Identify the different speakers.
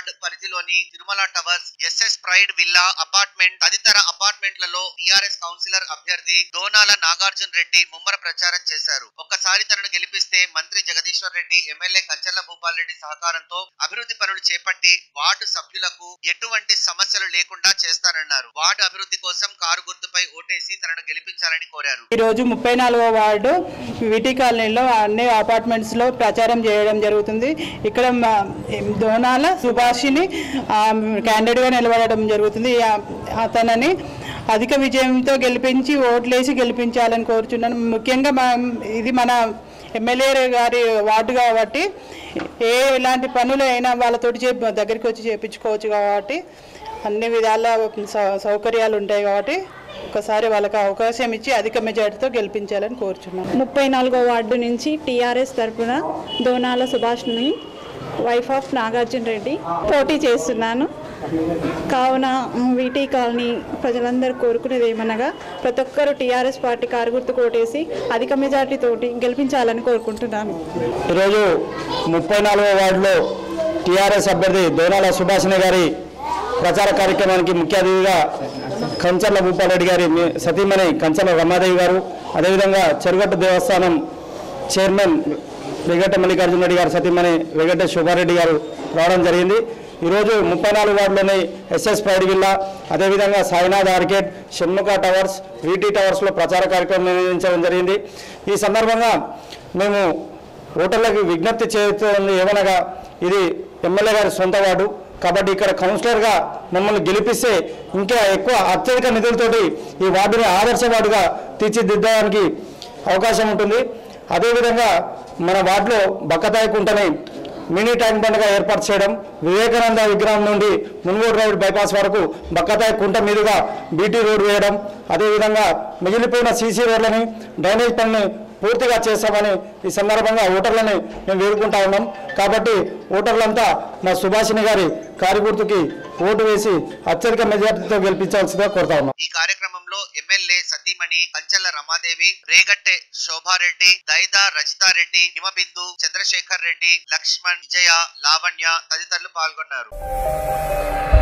Speaker 1: ward పరిధిలోని Tirumala towers SS pride villa apartment తదితర అపార్ట్మెంట్లలో టిఆర్ఎస్ కౌన్సిలర్ అభ్యర్థి దోనాల నాగార్జున రెడ్డి ముమ్మర ప్రచారం చేశారు ఒక్కసారి తనను గెలిపిస్తే మంత్రి జగదీశ్వర్ రెడ్డి ఎమ్మెల్యే కంచర్ల భూపాల్ రెడ్డి సహకారంతో అభివృద్ధి పనులు చేపట్టి వార్డు సభ్యులకు ఎటువంటి సమస్యలు లేకుండా చేస్తానన్నారు వార్డు అభివృద్ధి కోసం కారు గుర్తుపై ఓటేసి తనను గెలిపించాలని కోరారు
Speaker 2: ఈ రోజు ముప్పై నాలుగో వార్డు విటి కాలనీలో అన్ని అపార్ట్మెంట్స్ లో ప్రచారం చేయడం జరుగుతుంది ఇక్కడ మా- దోనాల సుభాషిని క్యాండిడేట్ గా నిలబడడం జరుగుతుంది ఆ- అతనని అధిక విజయంతో గెలిపించి ఓట్లేసి గెలిపించాలని కోరుచున్నాను ముఖ్యంగా మా ఇది మన ఎమ్మెల్యే గారి వార్డు కాబట్టి ఏ ఎలాంటి పనులు అయినా వాళ్ళతోటి చే దగ్గరికి వచ్చి చేయించుకోవచ్చు కాబట్టి అన్ని విధాల సౌ- సౌకర్యాలు ఉంటాయి కాబట్టి ఒకసారి వాళ్ళకి అవకాశం ఇచ్చి అధిక మెజార్టీతో గెలిపించాలని కోరుచున్నాను
Speaker 3: ముప్పై నాలుగో వార్డు నుంచి టీఆర్ఎస్ తరఫున దోనాల సుభాష్ని వైఫ్ ఆఫ్ నాగార్జున రెడ్డి పోటీ చేస్తున్నాను కావున వీటీ కాలనీ ప్రజలందరూ కోరుకునేది ఏమనగా ప్రతి ఒక్కరూ టీఆర్ఎస్ పార్టీ కారు గుర్తు కోటేసి అధిక మెజార్టీతోటి గెలిపించాలని కోరుకుంటున్నాను
Speaker 4: ఈరోజు ముప్పై నాలుగో వార్డులో టీఆర్ఎస్ అభ్యర్థి దోనాల సుభాషిణి గారి ప్రచార కార్యక్రమానికి ముఖ్య అతిథిగా కంచర్ల భూపాలరెడ్డి గారి మీ- సతీమణి కంచర్ల రమాదేవి గారు అదేవిధంగా చెరుగట్టు దేవస్థానం చైర్మన్ వెగట మల్లికార్జున రెడ్డి గారు సతీమణి వెగట శోభారెడ్డి గారు రావడం జరిగింది ఈరోజు ముప్పై నాలుగు వార్డులోని ఎస్ఎస్ ప్రైడ్ విల్లా అదేవిధంగా Sainath arcade Shanmukha towers VT టవర్స్లో ప్రచార కార్యక్రమం నిర్వహించడం జరిగింది ఈ సందర్భంగా మేము ఓటర్లకు విజ్ఞప్తి చేస్తుంది ఏమనగా ఇది ఎమ్మెల్యే గారి సొంత వార్డు కాబట్టి ఇక్కడ కౌన్సిలర్గా మమ్మల్ని గెలిపిస్తే ఇంకా ఎక్కువ అత్యధిక నిధులతోటి ఈ వార్డుని ఆదర్శ వార్డుగా తీర్చిదిద్దడానికి అవకాశం ఉంటుంది అదేవిధంగా మన వార్డులో బక్కతాయి కుంటని మినీ ట్యాంక్ బండ్గా ఏర్పాటు చేయడం వివేకానంద విగ్రహం నుండి మున్గోడు రోడ్ బైపాస్ వరకు బక్కతాయి కుంట మీదుగా బీటీ రోడ్ వేయడం అదేవిధంగా మిగిలిపోయిన సీసీ రోడ్లని డ్రైనేజ్ పనిని పూర్తిగా చేస్తామని ఈ సందర్భంగా ఓటర్లని మేము వేడుకుంటా ఉన్నాం కాబట్టి ఓటర్లంతా మా సుభాషిణి గారి కారు గుర్తుకి ఓటు వేసి అత్యధిక మెజార్టీతో గెలిపించాల్సిందిగా కోరుతా ఉన్నాం
Speaker 1: ఈ కార్యక్రమంలో ఎమ్మెల్యే సతీమణి కంచల్ల రమాదేవి రేగట్టె శోభారెడ్డి దైదా రజితారెడ్డి హిమబిందు చంద్రశేఖర్ రెడ్డి లక్ష్మణ్ విజయ లావణ్య తదితరులు పాల్గొన్నారు